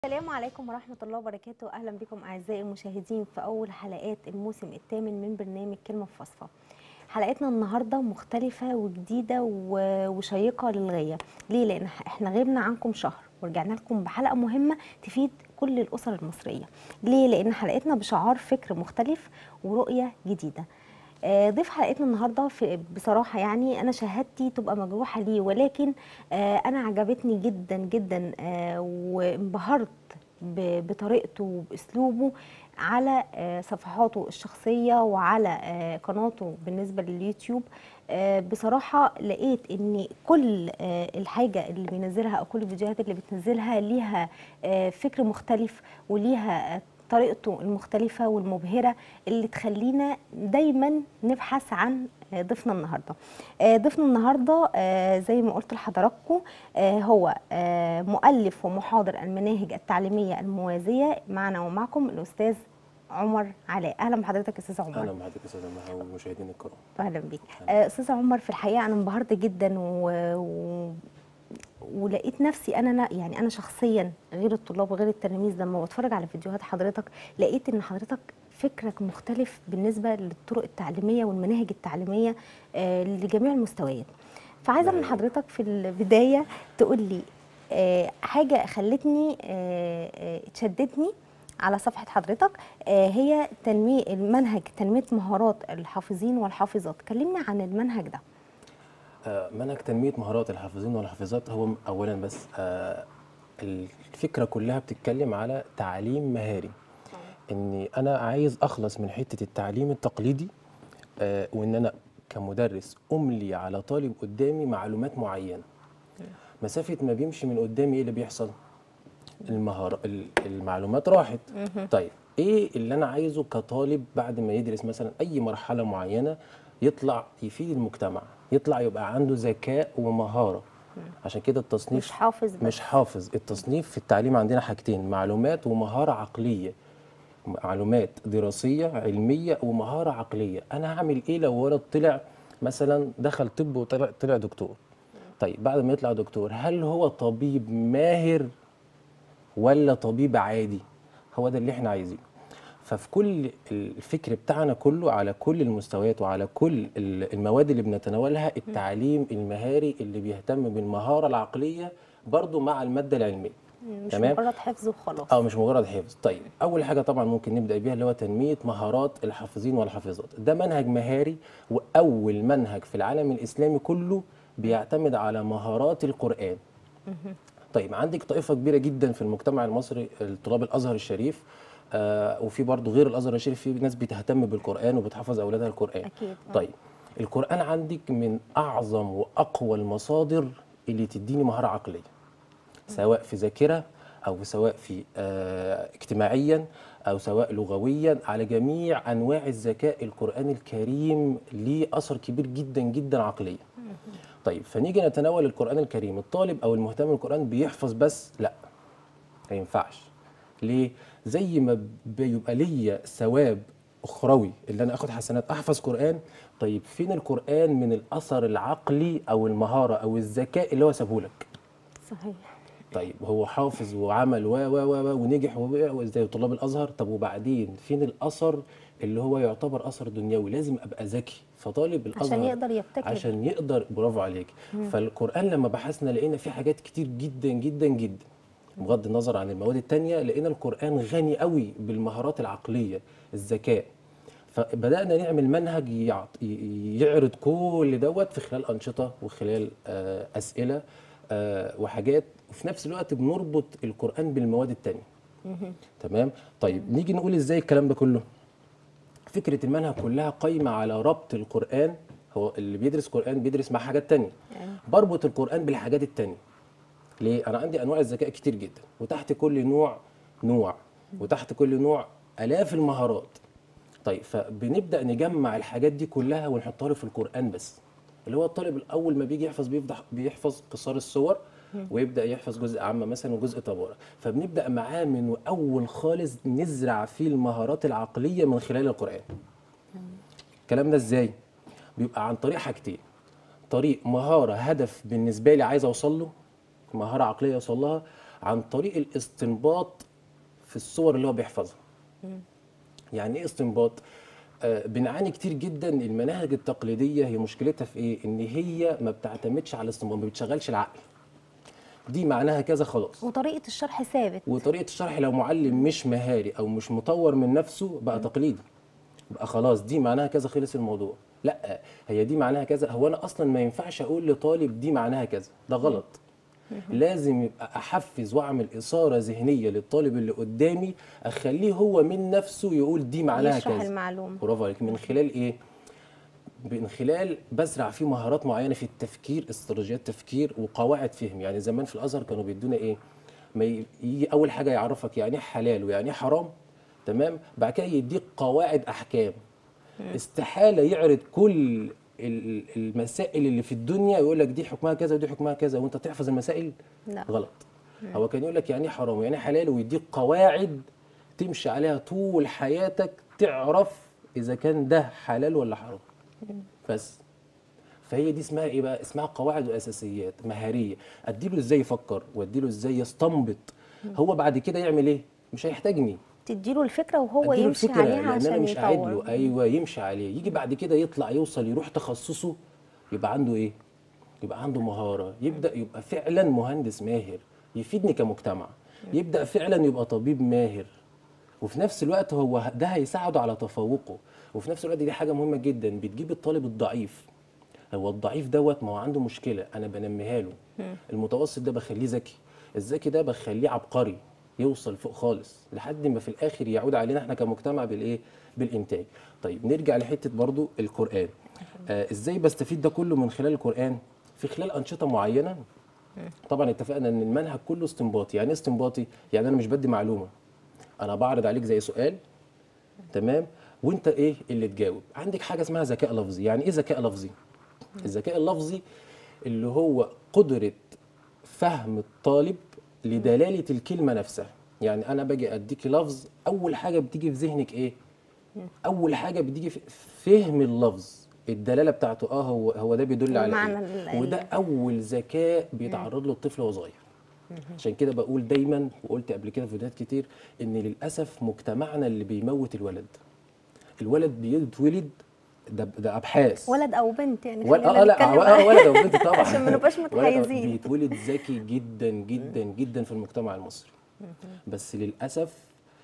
السلام عليكم ورحمة الله وبركاته أهلا بكم أعزائي المشاهدين في أول حلقات الموسم الثامن من برنامج كلمة في فصفى حلقتنا النهاردة مختلفة وجديدة و- وشيقة للغاية ليه؟ لأن احنا غبنا عنكم شهر ورجعنا لكم بحلقة مهمة تفيد كل الأسر المصرية ليه؟ لأن حلقتنا بشعار فكر مختلف ورؤية جديدة آه، ضيف حلقتنا النهارده في بصراحه يعني انا شهادتي تبقى مجروحه ليه ولكن آه، انا عجبتني جدا جدا آه، وانبهرت ب- بطريقته وباسلوبه على آه، صفحاته الشخصيه وعلى آه، قناته بالنسبه لليوتيوب آه، بصراحه لقيت ان كل آه، الحاجه اللي بينزلها او كل الفيديوهات اللي بتنزلها ليها آه، فكر مختلف وليها آه، طريقته المختلفة والمبهرة اللي تخلينا دايما نبحث عن آه، ضيفنا النهاردة آه، ضيفنا النهاردة آه، زي ما قلت لحضراتكم آه، هو آه، مؤلف ومحاضر المناهج التعليمية الموازية معنا ومعكم الأستاذ عمر علاء أهلا بحضرتك يا أستاذ عمر اهلا بحضرتك يا استاذ مها والمشاهدين الكرام اهلا بيك آه، استاذ عمر في الحقيقه انا انبهرت جدا و... و... ولقيت نفسي انا أنا- يعني انا شخصيا غير الطلاب وغير التلاميذ لما بتفرج على فيديوهات حضرتك لقيت ان حضرتك فكرك مختلف بالنسبه للطرق التعليميه والمناهج التعليميه آه، لجميع المستويات فعايزه من أيوة. حضرتك في البدايه تقول لي آه، حاجه خلتني آه، آه، اتشدتني على صفحة حضرتك آه، هي تنمية المنهج تنمية مهارات الحافظين والحافظات كلمنا عن المنهج ده آه، منهج تنميه مهارات الحافظين والحافظات هو م- اولا بس آه، الفكره كلها بتتكلم على تعليم مهاري اني انا عايز اخلص من حته التعليم التقليدي آه، وان انا كمدرس املي على طالب قدامي معلومات معينه مسافه ما بيمشي من قدامي ايه اللي بيحصل المهارة ال- المعلومات راحت طيب ايه اللي انا عايزه كطالب بعد ما يدرس مثلا اي مرحله معينه يطلع يفيد المجتمع يطلع يبقى عنده ذكاء ومهاره عشان كده التصنيف مش حافظ بس مش حافظ التصنيف في التعليم عندنا حاجتين معلومات ومهاره عقليه معلومات دراسيه علميه ومهاره عقليه انا هعمل ايه لو ولد طلع مثلا دخل طب وطلع طلع دكتور طيب بعد ما يطلع دكتور هل هو طبيب ماهر ولا طبيب عادي هو ده اللي احنا عايزينه ففي كل الفكر بتاعنا كله على كل المستويات وعلى كل ال- المواد اللي بنتناولها التعليم المهاري اللي بيهتم بالمهارة العقلية برضو مع المادة العلمية مش تمام. مجرد حفظ وخلاص اه مش مجرد حفظ طيب اول حاجه طبعا ممكن نبدا بيها اللي هو تنميه مهارات الحافظين والحافظات ده منهج مهاري واول منهج في العالم الاسلامي كله بيعتمد على مهارات القران طيب عندك طائفه كبيره جدا في المجتمع المصري الطلاب الازهر الشريف آه وفي برضه غير الازهر الشريف في ناس بتهتم بالقران وبتحفظ اولادها القران أكيد، آه. طيب القران عندك من اعظم واقوى المصادر اللي تديني مهاره عقليه سواء في ذاكره او سواء في آه اجتماعيا او سواء لغويا على جميع انواع الذكاء القران الكريم ليه اثر كبير جدا جدا عقليا طيب فنيجي نتناول القران الكريم الطالب او المهتم بالقران بيحفظ بس لا ما ينفعش ليه زي ما بيبقى ليا ثواب اخروي اللي انا اخد حسنات احفظ قران طيب فين القران من الاثر العقلي او المهاره او الذكاء اللي هو سابه لك صحيح طيب هو حافظ وعمل و و و و ونجح و- وزي طلاب الازهر طب وبعدين فين الاثر اللي هو يعتبر اثر دنيوي لازم ابقى ذكي فطالب الازهر عشان يقدر يبتكر عشان يقدر برافو عليك فالقران لما بحثنا لقينا فيه حاجات كتير جدا جدا جدا بغض النظر عن المواد التانية لقينا القرآن غني قوي بالمهارات العقلية الذكاء فبدأنا نعمل منهج يعط- ي- يعرض كل دوت في خلال أنشطة وخلال آه، أسئلة آه، وحاجات وفي نفس الوقت بنربط القرآن بالمواد التانية تمام طيب نيجي نقول ازاي الكلام ده كله فكرة المنهج كلها قايمة على ربط القرآن هو اللي بيدرس قرآن بيدرس مع حاجات تانية بربط القرآن بالحاجات التانية ليه؟ أنا عندي أنواع الذكاء كتير جدا وتحت كل نوع نوع وتحت كل نوع آلاف المهارات طيب فبنبدأ نجمع الحاجات دي كلها ونحطها له في القرآن بس اللي هو الطالب الأول ما بيجي يحفظ بيفضح بيحفظ قصار الصور ويبدأ يحفظ جزء عامة مثلا وجزء تبارة فبنبدأ معاه من أول خالص نزرع فيه المهارات العقلية من خلال القرآن الكلام ده ازاي؟ بيبقى عن طريق حاجتين طريق مهارة هدف بالنسبة لي عايز أوصل له مهارة عقلية أوصل لها عن طريق الاستنباط في الصور اللي هو بيحفظها يعني ايه استنباط آه بنعاني كتير جدا المناهج التقليديه هي مشكلتها في ايه ان هي ما بتعتمدش على الاستنباط ما بتشغلش العقل دي معناها كذا خلاص وطريقه الشرح ثابت وطريقه الشرح لو معلم مش مهاري او مش مطور من نفسه بقى تقليدي بقى خلاص دي معناها كذا خلص الموضوع لا هي دي معناها كذا هو انا اصلا ما ينفعش اقول لطالب دي معناها كذا ده غلط لازم يبقى احفز واعمل اثاره ذهنيه للطالب اللي قدامي اخليه هو من نفسه يقول دي معناها يشرح كذا المعلومه برافو عليك من خلال ايه من خلال بزرع فيه مهارات معينه في التفكير استراتيجيات تفكير وقواعد فهم يعني زمان في الازهر كانوا بيدونا ايه ما ي- يجي اول حاجه يعرفك يعني ايه حلال ويعني ايه حرام تمام بعد كده يديك قواعد احكام استحاله يعرض كل ال- المسائل اللي في الدنيا يقول لك دي حكمها كذا ودي حكمها كذا وانت تحفظ المسائل لا. غلط هو كان يقول لك يعني ايه حرام ويعني ايه حلال ويديك قواعد تمشي عليها طول حياتك تعرف اذا كان ده حلال ولا حرام بس فهي دي اسمها ايه بقى اسمها قواعد واساسيات مهاريه اديله ازاي يفكر واديله ازاي يستنبط هو بعد كده يعمل ايه مش هيحتاجني تديله الفكره وهو اديله يمشي الفكره عليها لان انا عشان مش قاعد يطور له ايوه يمشي عليه يجي بعد كده يطلع يوصل يروح تخصصه يبقى عنده ايه يبقى عنده مهاره يبدا يبقى فعلا مهندس ماهر يفيدني كمجتمع يبدا فعلا يبقى طبيب ماهر وفي نفس الوقت هو ده هيساعده على تفوقه وفي نفس الوقت دي حاجه مهمه جدا بتجيب الطالب الضعيف هو الضعيف دوت ما هو عنده مشكله انا بنميها له المتوسط ده بخليه ذكي الذكي ده بخليه عبقري يوصل فوق خالص لحد ما في الاخر يعود علينا احنا كمجتمع بالايه بالانتاج طيب نرجع لحته برضو القران آه ازاي بستفيد ده كله من خلال القران في خلال انشطه معينه طبعا اتفقنا ان المنهج كله استنباطي يعني ايه استنباطي يعني انا مش بدي معلومه انا بعرض عليك زي سؤال تمام وانت ايه اللي تجاوب عندك حاجه اسمها ذكاء لفظي يعني ايه ذكاء لفظي الذكاء اللفظي اللي هو قدره فهم الطالب لدلاله الكلمه نفسها يعني انا باجي اديكي لفظ اول حاجه بتيجي في ذهنك ايه اول حاجه بتيجي في فهم اللفظ الدلاله بتاعته اه هو هو ده بيدل على المعنى ايه ال- وده اول ذكاء بيتعرض له الطفل وهو صغير عشان كده بقول دايما وقلت قبل كده في فيديوهات كتير ان للاسف مجتمعنا اللي بيموت الولد الولد بيتولد ده ده ابحاث ولد او بنت يعني ولا خلينا اه لا نتكلم آه ولد او بنت طبعا عشان ما نبقاش ولد أو- متحيزين. بيتولد ذكي جدا جدا جدا في المجتمع المصري بس للاسف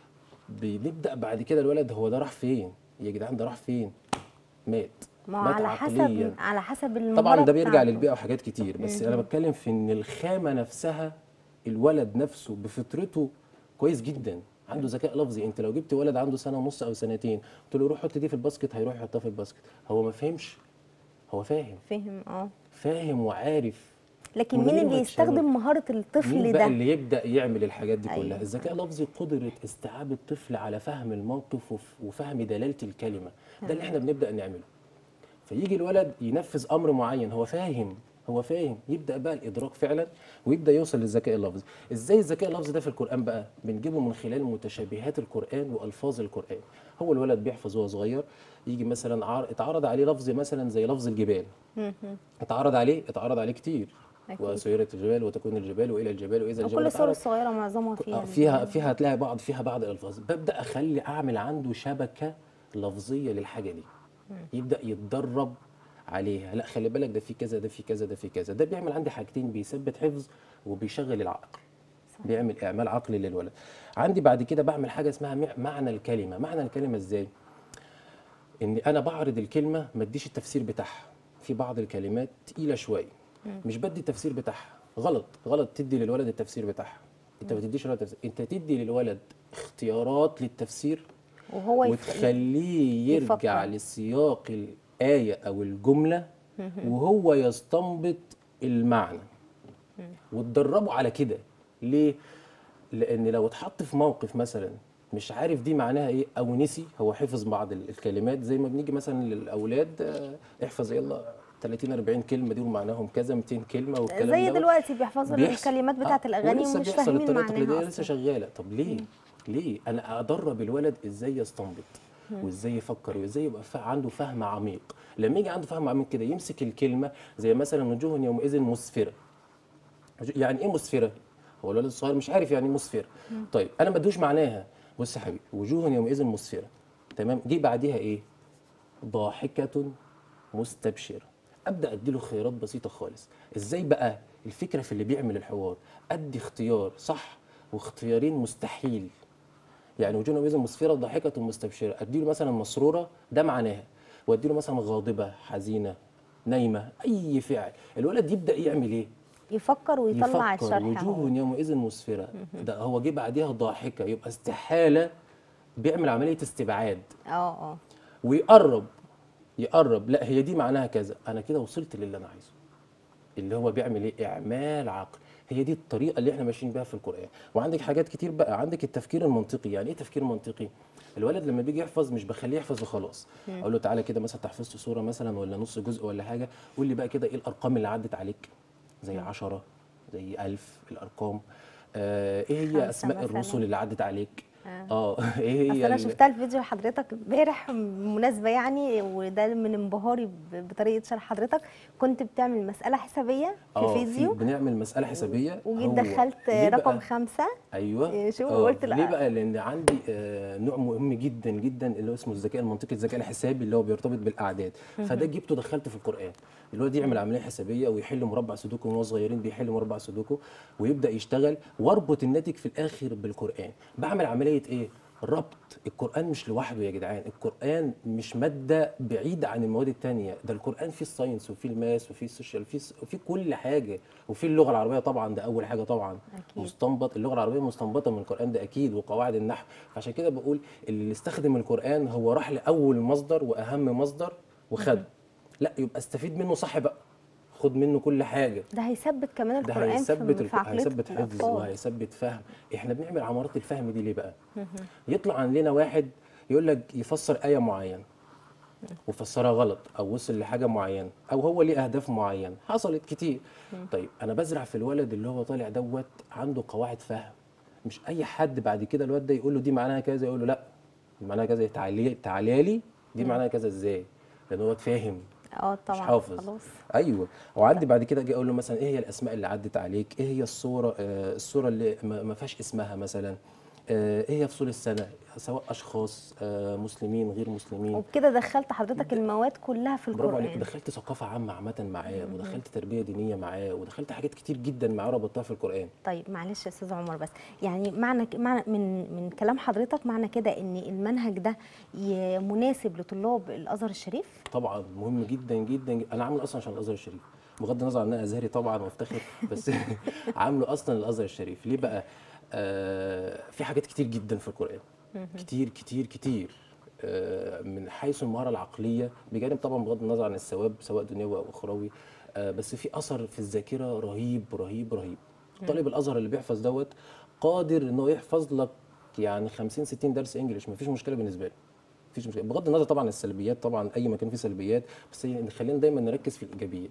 بنبدا بعد كده الولد هو ده راح فين يا جدعان ده راح فين مات ما هو مات على عقلياً. حسب على حسب المهاره طبعا ده بيرجع بتاعته. للبيئه وحاجات كتير بس انا بتكلم في ان الخامه نفسها الولد نفسه بفطرته كويس جدا عنده ذكاء لفظي انت لو جبت ولد عنده سنه ونص او سنتين قلت له روح حط دي في الباسكت هيروح يحطها في الباسكت هو ما فهمش هو فاهم فهم اه فاهم وعارف لكن من مين غير اللي ما يستخدم تشغله. مهاره الطفل مين ده بقى اللي يبدا يعمل الحاجات دي كلها أيوة. الذكاء اللفظي قدره استيعاب الطفل على فهم الموقف وف- وفهم دلاله الكلمه ده اللي احنا بنبدا نعمله فيجي الولد ينفذ امر معين هو فاهم هو فاهم يبدا بقى الادراك فعلا ويبدا يوصل للذكاء اللفظي ازاي الذكاء اللفظي ده في القران بقى بنجيبه من خلال متشابهات القران والفاظ القران هو الولد بيحفظ وهو صغير يجي مثلا عار- اتعرض عليه لفظ مثلا زي لفظ الجبال اتعرض عليه اتعرض عليه كتير أكيد. وسيرت الجبال وتكون الجبال والى الجبال واذا الجبال وكل الصور اتعرض. الصغيره معظمها آه، فيها فيها فيها هتلاقي بعض فيها بعض الالفاظ ببدا اخلي اعمل عنده شبكه لفظيه للحاجه دي يبدا يتدرب عليها لا خلي بالك ده في كذا ده في كذا ده في كذا ده بيعمل عندي حاجتين بيثبت حفظ وبيشغل العقل بيعمل اعمال عقلي للولد عندي بعد كده بعمل حاجه اسمها مع- معنى الكلمه معنى الكلمه ازاي ان انا بعرض الكلمه ما اديش التفسير بتاعها في بعض الكلمات تقيله شويه مش بدي التفسير بتاعها غلط غلط تدي للولد التفسير بتاعها انت ما تديش للولد تفسير انت تدي للولد اختيارات للتفسير وهو يف... وتخليه يرجع يفكر. لسياق الآية أو الجملة وهو يستنبط المعنى وتدربه على كده ليه؟ لأن لو اتحط في موقف مثلا مش عارف دي معناها ايه او نسي هو حفظ بعض ال- الكلمات زي ما بنيجي مثلا للاولاد آه، احفظ يلا 30 40 كلمه دول معناهم كذا 200 كلمه والكلام زي دوت. دلوقتي بيحفظوا بيحصل. الكلمات بتاعت آه، الاغاني ولسه ومش بيحصل فاهمين الطريقه التقليديه معناها لسه اصلا شغاله طب ليه ليه انا ادرب الولد ازاي يستنبط وازاي يفكر وازاي يبقى فا- عنده فهم عميق لما يجي عنده فهم عميق كده يمسك الكلمه زي مثلا وجوه يومئذ مسفره يعني ايه مسفره هو الولد الصغير مش عارف يعني ايه مسفره طيب انا ما ادوش معناها بص يا حبيبي وجوه يومئذ مسفره تمام جه بعديها ايه ضاحكه مستبشره ابدا اديله خيارات بسيطه خالص ازاي بقى الفكره في اللي بيعمل الحوار ادي اختيار صح واختيارين مستحيل يعني وجوه يومئذ مسفره ضاحكه مستبشره اديله مثلا مسروره ده معناها واديله مثلا غاضبه حزينه نايمه اي فعل الولد يبدا يعمل ايه يفكر ويطلع يفكر الشرح أهو. وجوه يومئذ مسفره ده هو جه بعديها ضاحكه يبقى استحاله بيعمل عمليه استبعاد اه اه ويقرب يقرب لا هي دي معناها كذا انا كده وصلت للي انا عايزه اللي هو بيعمل ايه اعمال عقل هي دي الطريقه اللي احنا ماشيين بيها في القران وعندك حاجات كتير بقى عندك التفكير المنطقي يعني ايه تفكير منطقي الولد لما بيجي يحفظ مش بخليه يحفظ وخلاص اقول له تعالى كده مثلا تحفظت سوره مثلا ولا نص جزء ولا حاجه قول لي بقى كده ايه الارقام اللي عدت عليك زي عشرة زي ألف الارقام آه ايه هي خمسة اسماء مثلاً. الرسل اللي عدت عليك اه ايه اصل هي انا ال- شفتها الفيديو حضرتك امبارح مناسبه يعني وده من انبهاري ب- بطريقه شرح حضرتك كنت بتعمل مساله حسابيه في آه، فيديو بنعمل مساله حسابيه وجيت هو دخلت ليه رقم بقى؟ خمسة ايوه إيه، شوف آه، قلت لا. ليه بقى لان عندي آه نوع مهم جدا جدا اللي هو اسمه الذكاء المنطقي الذكاء الحسابي اللي هو بيرتبط بالاعداد فده جبته دخلته في القران الولد يعمل عمليه حسابيه ويحل مربع سودوكو وهو صغيرين بيحل مربع سودوكو ويبدا يشتغل واربط الناتج في الاخر بالقران بعمل عمليه ايه ربط القرآن مش لوحده يا جدعان القرآن مش مادة بعيدة عن المواد التانية ده القرآن فيه الساينس وفيه الماس وفيه السوشيال فيه وفيه كل حاجة وفيه اللغة العربية طبعا ده أول حاجة طبعا أكيد. مستنبط اللغة العربية مستنبطة من القرآن ده أكيد وقواعد النحو فعشان كده بقول اللي استخدم القرآن هو راح لأول مصدر وأهم مصدر وخد لا يبقى استفيد منه صح بقى خد منه كل حاجة ده هيثبت كمان ده القران هيثبت في, الك- في عقليه هيثبت حفظ الأطفال. وهيثبت فهم احنا بنعمل عمارات الفهم دي ليه بقى يطلع عندنا واحد يقول لك يفسر آية معينة وفسرها غلط او وصل لحاجه معينه او هو ليه اهداف معينه حصلت كتير طيب انا بزرع في الولد اللي هو طالع دوت عنده قواعد فهم مش اي حد بعد كده الواد ده يقول له دي معناها كذا يقول له لا دي معناها كذا تعالي تعالى لي دي معناها كذا ازاي لان هو فاهم اه مش طبعا حافظ خلاص ايوه وعندي بعد كده اجي اقول له مثلا ايه هي الاسماء اللي عدت عليك ايه هي الصوره آه الصوره اللي ما ما فيهاش اسمها مثلا آه ايه هي فصول السنه سواء اشخاص آه مسلمين غير مسلمين وبكده دخلت حضرتك المواد كلها في برافو عليك القران دخلت ثقافه عامه عامه معاه ودخلت تربيه دينيه معاه ودخلت حاجات كتير جدا معاه ربطتها في القران طيب معلش يا استاذ عمر بس يعني معنى ك- معنى من من كلام حضرتك معنى كده ان المنهج ده ي- مناسب لطلاب الازهر الشريف طبعا مهم جدا جدا جداً. انا عامله اصلا عشان الازهر الشريف بغض النظر عن ان انا ازهري طبعا وافتخر بس عامله اصلا الازهر الشريف ليه بقى آه في حاجات كتير جدا في القران كتير كتير كتير آه من حيث المهاره العقليه بجانب طبعا بغض النظر عن الثواب سواء دنيوي او اخروي آه بس في اثر في الذاكره رهيب رهيب رهيب طالب الازهر اللي بيحفظ دوت قادر ان هو يحفظ لك يعني 50 60 درس انجليش مفيش مشكله بالنسبه له مفيش مشكله بغض النظر طبعا عن السلبيات طبعا اي مكان فيه سلبيات بس خلينا دايما نركز في الايجابيات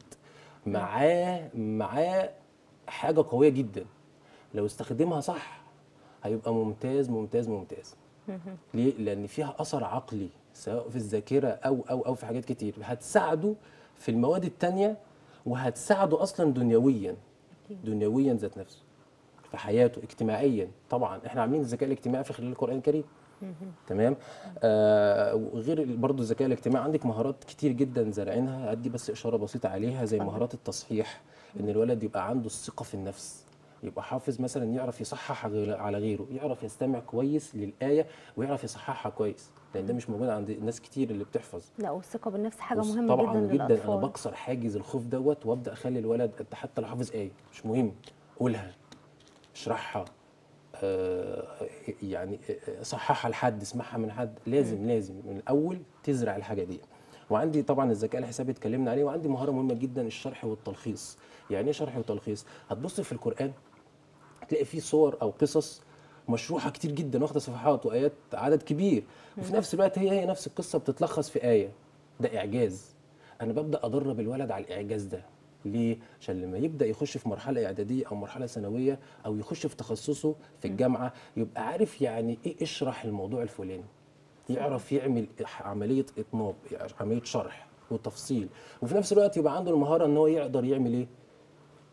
معاه معاه حاجه قويه جدا لو استخدمها صح هيبقى ممتاز ممتاز ممتاز ليه لان فيها اثر عقلي سواء في الذاكره او او او في حاجات كتير هتساعده في المواد التانية وهتساعده اصلا دنيويا دنيويا ذات نفسه في حياته اجتماعيا طبعا احنا عاملين الذكاء الاجتماعي في خلال القران الكريم تمام آه وغير برضو الذكاء الاجتماعي عندك مهارات كتير جدا زارعينها ادي بس اشاره بسيطه عليها زي مهارات التصحيح ان الولد يبقى عنده الثقه في النفس يبقى حافظ مثلا يعرف يصحح غير- على غيره يعرف يستمع كويس للايه ويعرف يصححها كويس لان ده مش موجود عند ناس كتير اللي بتحفظ لا والثقه بالنفس حاجه بص، مهمه طبعا جدا جدا انا للاطفال بكسر حاجز الخوف دوت وابدا اخلي الولد انت حتى لو حافظ ايه مش مهم قولها اشرحها آه يعني آه، صححها لحد اسمعها من حد لازم لازم من الاول تزرع الحاجه دي وعندي طبعا الذكاء الحسابي اتكلمنا عليه وعندي مهاره مهمه جدا الشرح والتلخيص يعني ايه شرح وتلخيص هتبص في القران هتلاقي فيه صور او قصص مشروحه كتير جدا واخده صفحات وايات عدد كبير وفي نفس الوقت هي هي نفس القصه بتتلخص في ايه ده اعجاز انا ببدا ادرب الولد على الاعجاز ده ليه عشان لما يبدا يخش في مرحله اعداديه او مرحله ثانويه او يخش في تخصصه في الجامعه يبقى عارف يعني ايه اشرح الموضوع الفلاني يعرف يعمل عمليه اطناب يعني عمليه شرح وتفصيل وفي نفس الوقت يبقى عنده المهاره ان هو يقدر يعمل ايه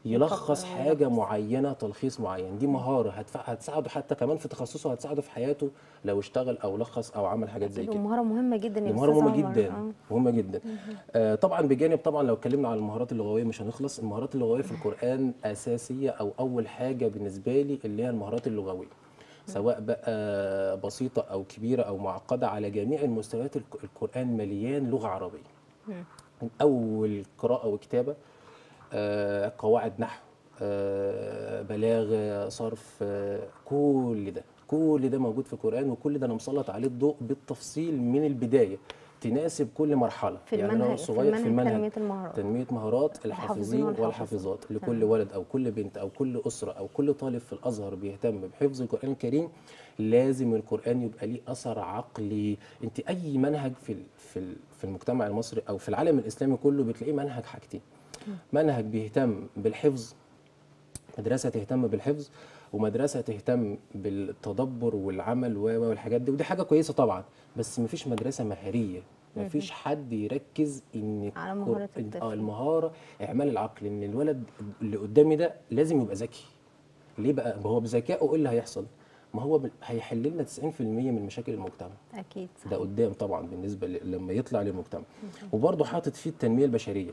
يلخص يفكر حاجه معينه تلخيص معين دي مهاره هتف- هتساعده حتى كمان في تخصصه هتساعده في حياته لو اشتغل او لخص او عمل حاجات زي أكيد كده ومهاره مهمه جدا يا دي مهاره أستاذ مهمه عمر. جدا آه. مهمه جدا آه طبعا بجانب طبعا لو اتكلمنا على المهارات اللغويه مش هنخلص المهارات اللغويه في القران اساسيه او اول حاجه بالنسبه لي اللي هي المهارات اللغويه سواء بقى بسيطه او كبيره او معقده على جميع المستويات الك- القران مليان لغه عربيه من اول قراءه وكتابه آه قواعد نحو آه بلاغه صرف آه كل ده كل ده موجود في القران وكل ده انا مسلط عليه الضوء بالتفصيل من البدايه تناسب كل مرحله في يعني المنهج انا في صغير في المنهج المنهج تنميه المهارات تنميه مهارات الحافظين الحافظين والحافظات. والحافظات لكل تمام. ولد او كل بنت او كل اسره او كل طالب في الازهر بيهتم بحفظ القران الكريم لازم القران يبقى ليه اثر عقلي انت اي منهج في ال- في ال- في المجتمع المصري او في العالم الاسلامي كله بتلاقيه منهج حاجتين منهج بيهتم بالحفظ مدرسه تهتم بالحفظ ومدرسه تهتم بالتدبر والعمل و- و- والحاجات دي ودي حاجه كويسه طبعا بس مفيش مدرسه مهاريه مفيش حد يركز ان على الكر- مهارة اه الطفل. المهاره اعمال العقل ان الولد اللي قدامي ده لازم يبقى ذكي ليه بقى ما هو بذكائه ايه اللي هيحصل ما هو بال- هيحل لنا 90% من مشاكل المجتمع اكيد ده صحيح. قدام طبعا بالنسبه ل- لما يطلع للمجتمع وبرضه حاطط فيه التنميه البشريه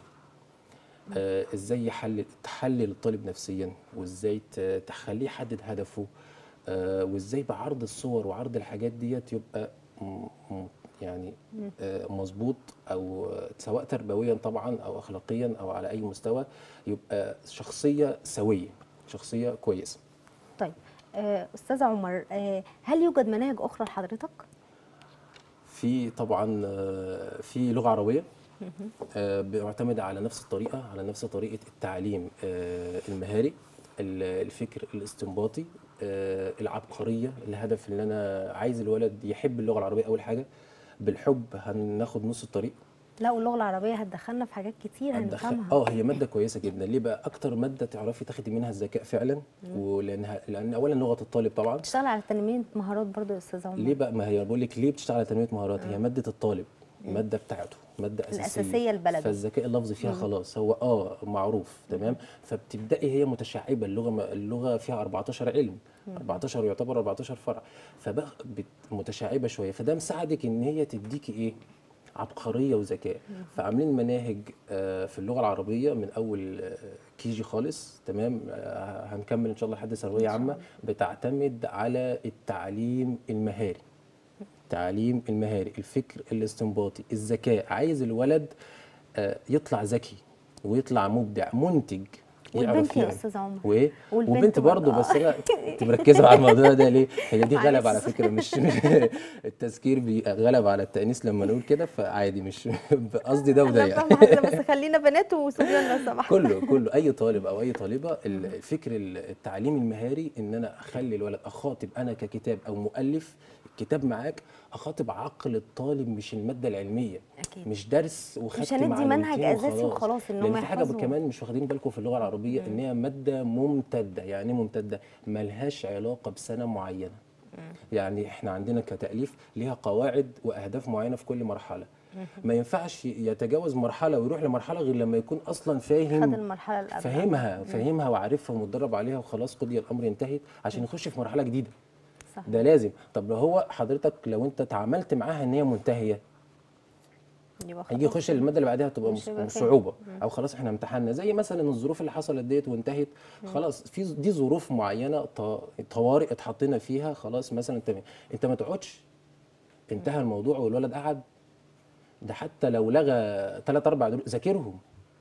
آه ازاي يحلل تحلل الطالب نفسيا وازاي ت- تخليه يحدد هدفه آه وازاي بعرض الصور وعرض الحاجات ديت يبقى م- م- يعني آه مظبوط او آه، سواء تربويا طبعا او اخلاقيا او على اي مستوى يبقى شخصيه سويه شخصيه كويسه طيب آه، استاذ عمر آه، هل يوجد مناهج اخرى لحضرتك في طبعا آه، في لغه عربيه آه، معتمده على نفس الطريقه على نفس طريقه التعليم آه، المهاري ال- الفكر الاستنباطي آه، العبقريه الهدف اللي انا عايز الولد يحب اللغه العربيه اول حاجه بالحب هناخد نص الطريق لا واللغه العربيه هتدخلنا في حاجات كتير هتدخل- هنفهمها اه هي ماده كويسه جدا ليه بقى اكتر ماده تعرفي تاخدي منها الذكاء فعلا ولانها لان اولا لغه الطالب طبعا بتشتغل على تنميه مهارات برضو يا استاذ عمر ليه بقى ما هي بقول لك ليه بتشتغل على تنميه مهارات هي ماده الطالب الماده بتاعته ماده اساسيه الأساسية البلد. فالذكاء اللفظي فيها خلاص هو اه معروف تمام فبتبداي هي متشعبه اللغه اللغه فيها 14 علم 14 يعتبر 14 فرع فبقى بت- متشعبه شويه فده مساعدك ان هي تديكي ايه عبقريه وذكاء فعاملين مناهج آه، في اللغه العربيه من اول كي جي خالص تمام آه، هنكمل ان شاء الله لحد ثانويه عامه بتعتمد على التعليم المهاري التعليم المهاري الفكر الاستنباطي الذكاء عايز الولد آه، يطلع ذكي ويطلع مبدع منتج والبنت يا يعمل. أستاذ عمر. وايه والبنت وبنت برضه برضه. بس انا انت مركزه على الموضوع ده ليه هي دي غلب على معلش. فكره مش التذكير بيبقى غلب على التانيث لما نقول كده فعادي مش قصدي ده وده انا يعني فاهمه حضرتك بس خلينا بنات وصبيان لو سمحت كله كله اي طالب او اي طالبه الفكر التعليم المهاري ان انا اخلي الولد اخاطب انا ككتاب او مؤلف الكتاب معاك اخاطب عقل الطالب مش الماده العلميه أكيد. مش درس وخدت مش هندي معلومتين منهج أساسي وخلاص إن لان هم في حاجه يحفظوا. كمان مش واخدين بالكم في اللغه العربيه ان هي ماده ممتده يعني ايه ممتده ملهاش علاقه بسنه معينه يعني احنا عندنا كتاليف ليها قواعد واهداف معينه في كل مرحله ما ينفعش يتجاوز مرحله ويروح لمرحله غير لما يكون اصلا فاهم خد المرحله اللي قبلها فاهمها فاهمها وعارفها ومتدرب عليها وخلاص قضي الامر انتهت عشان يخش في مرحله جديده صح ده لازم طب لو هو حضرتك لو انت اتعاملت معاها ان هي منتهيه يبقى هيجي خلاص. يخش الماده اللي بعدها تبقى مش مص- هيبقى فاهم. صعوبه او خلاص احنا امتحنا زي مثلا الظروف اللي حصلت ديت وانتهت خلاص في ز- دي ظروف معينه ط- طوارئ اتحطينا فيها خلاص مثلا انت انت ما تقعدش انتهى الموضوع والولد قعد ده حتى لو لغى ثلاث اربع دروس ذاكرهم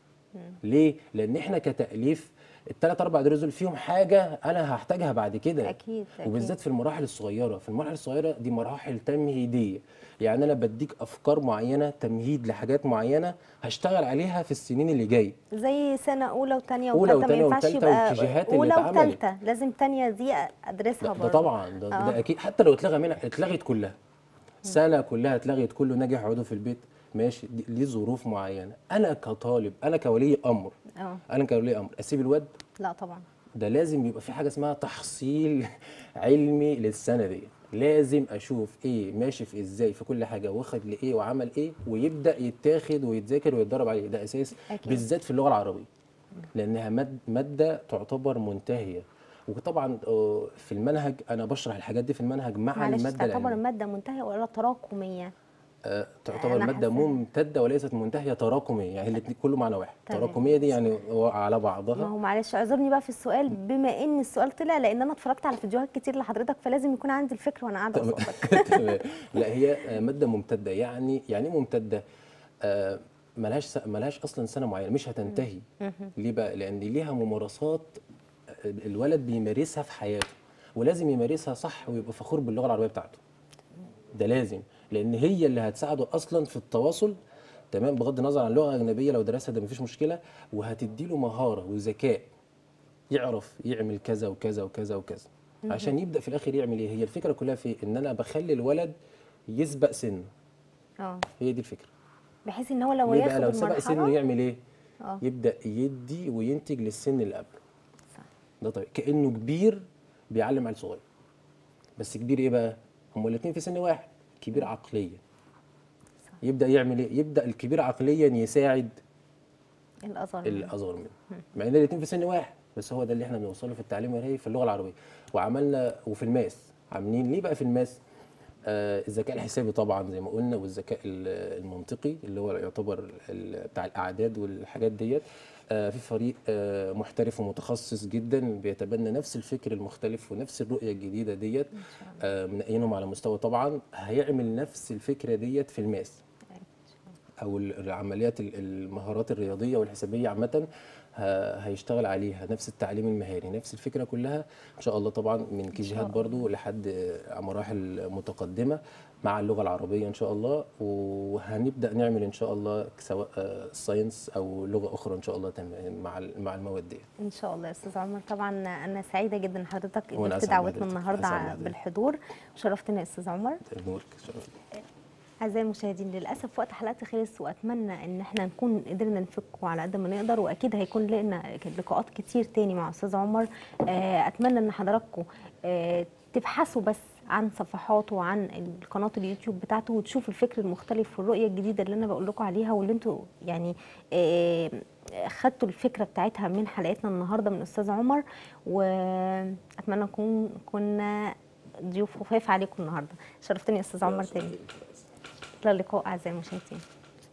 ليه؟ لان احنا كتاليف الثلاث اربع دروس دول فيهم حاجه انا هحتاجها بعد كده أكيد، أكيد. وبالذات في المراحل الصغيره في المراحل الصغيره دي مراحل تمهيديه يعني انا بديك افكار معينه تمهيد لحاجات معينه هشتغل عليها في السنين اللي جايه زي سنه اولى وثانيه أولى وثالثه ما وتانية ينفعش وتالتة يبقى والكيجيهات اللي اولى اتعملت. وثالثه لازم ثانيه دي ادرسها ده, برضه ده طبعا ده, آه. ده اكيد حتى لو اتلغى منها اتلغت كلها سنه كلها اتلغت كله ناجح يقعدوا في البيت ماشي دي ليه ظروف معينه انا كطالب انا كولي امر اه انا كولي امر اسيب الواد لا طبعا ده لازم يبقى في حاجه اسمها تحصيل علمي للسنه دي لازم اشوف ايه ماشي في ازاي في كل حاجه واخد لايه وعمل ايه ويبدا يتاخد ويتذاكر ويتدرب عليه ده اساس أكيد. بالذات في اللغه العربيه لانها ماد- ماده تعتبر منتهيه وطبعا آه، في المنهج انا بشرح الحاجات دي في المنهج مع معلش الماده تعتبر العلميه الماده منتهيه ولا تراكميه آه، تعتبر أنا ماده حاسة- ممتده وليست منتهيه تراكميه يعني الاثنين كله معنى واحد تمام. تراكميه دي يعني واقعه على ما بعضها هو معلش اعذرني بقى في السؤال بما ان السؤال طلع لان انا اتفرجت على فيديوهات كتير لحضرتك فلازم يكون عندي الفكره وانا قاعده تمام. قصادك تمام لا هي آه، ماده ممتده يعني يعني ايه ممتده آه، ملهاش س- ملهاش اصلا سنه معينه مش هتنتهي ليه بقى لان ليها ممارسات آه، الولد بيمارسها في حياته ولازم يمارسها صح ويبقى فخور باللغه العربيه بتاعته ده لازم لان هي اللي هتساعده اصلا في التواصل تمام بغض النظر عن لغه اجنبيه لو درسها ده مفيش مشكله وهتديله مهاره وذكاء يعرف يعمل كذا وكذا وكذا وكذا عشان يبدا في الاخر يعمل ايه هي الفكره كلها في ان انا بخلي الولد يسبق سنه اه هي دي الفكره بحيث ان هو لو ليه ياخد بقى لو سبق سنه المرحله يعمل ايه اه يبدا يدي وينتج للسن اللي قبله صح. ده طبيعي كانه كبير بيعلم على صغير بس كبير ايه بقى هما الاثنين في سن واحد كبير عقليا صح. يبدا يعمل ايه يبدا الكبير عقليا يساعد الاصغر اللي اصغر منه مع ان الاثنين في سن واحد بس هو ده اللي احنا بنوصله في التعليم الريفي في اللغه العربيه وعملنا وفي الماس عاملين ليه بقى في الماس آه الذكاء الحسابي طبعا زي ما قلنا والذكاء ال- المنطقي اللي هو يعتبر ال- بتاع الاعداد والحاجات ديت آه في فريق آه محترف ومتخصص جدا بيتبنى نفس الفكر المختلف ونفس الرؤيه الجديده ديت آه منقينهم على مستوى طبعا هيعمل نفس الفكره ديت في الماس او ال- العمليات ال- المهارات الرياضيه والحسابيه عامه ه- هيشتغل عليها نفس التعليم المهاري نفس الفكره كلها ان شاء الله طبعا من كيجيهات برضو لحد آه، مراحل متقدمه مع اللغه العربيه ان شاء الله وهنبدا نعمل ان شاء الله سواء آه، ساينس او لغه اخرى ان شاء الله تم- مع ال- مع المواد دي ان شاء الله يا استاذ عمر طبعا انا سعيده جدا إن حضرتك وأنا قبلت أسعد دعوتنا بحضرتك. أسعد النهارده بحضرتك. بالحضور شرفتنا يا استاذ عمر نورك شرف أعزائي المشاهدين للأسف وقت حلقتي خلص وأتمنى إن احنا نكون قدرنا نفكه على قد ما نقدر وأكيد هيكون لنا لقاءات كتير تاني مع أستاذ عمر آه، أتمنى إن حضراتكم آه، تبحثوا بس عن صفحاته وعن القناة اليوتيوب بتاعته وتشوفوا الفكر المختلف والرؤية الجديدة اللي أنا بقول لكم عليها واللي أنتوا يعني آه، خدتوا الفكرة بتاعتها من حلقتنا النهاردة من أستاذ عمر وأتمنى نكون كنا ضيوف خفاف عليكم النهارده شرفتني يا استاذ عمر تاني الى اللقاء اعزائي المشاهدين